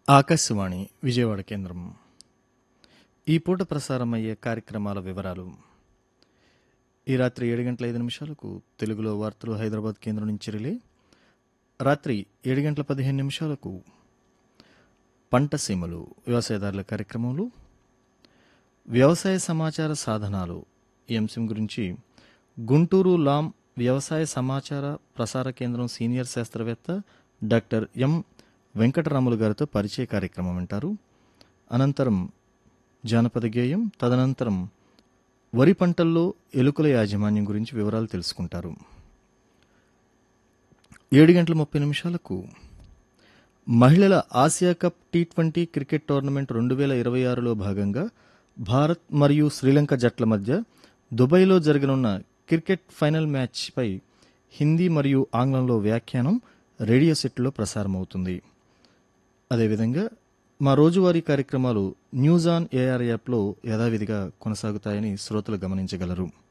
ఆకాశవాణి విజయవాడ కేంద్రం ఈ పూట ప్రసారమయ్యే కార్యక్రమాల వివరాలు ఈ రాత్రి ఏడు గంటల ఐదు నిమిషాలకు తెలుగులో వార్తలు హైదరాబాద్ కేంద్రం నుంచి రిలే రాత్రి ఏడు గంటల పదిహేను నిమిషాలకు పంట సీమలు వ్యవసాయదారుల కార్యక్రమంలో వ్యవసాయ సమాచార సాధనాలు ఈ అంశం గురించి గుంటూరు లాం వ్యవసాయ సమాచార ప్రసార కేంద్రం సీనియర్ శాస్త్రవేత్త డాక్టర్ ఎం వెంకటరాములు గారితో పరిచయ కార్యక్రమం వింటారు అనంతరం జానపద గేయం తదనంతరం వరి పంటల్లో ఎలుకల యాజమాన్యం గురించి వివరాలు తెలుసుకుంటారు ఏడు గంటల ముప్పై నిమిషాలకు మహిళల ఆసియా cup T twenty cricket tournament రెండు వేల ఇరవై ఆరులో భాగంగా భారత్ మరియు శ్రీలంక జట్ల మధ్య దుబాయ్లో జరగనున్న క్రికెట్ ఫైనల్ మ్యాచ్పై హిందీ మరియు ఆంగ్లంలో వ్యాఖ్యానం రేడియో సెట్లో ప్రసారమవుతుంది అదేవిధంగా మా రోజువారీ కార్యక్రమాలు న్యూస్ ఆన్ ఏఆర్ యాప్లో యథావిధిగా కొనసాగుతాయని శ్రోతలు గమనించగలరు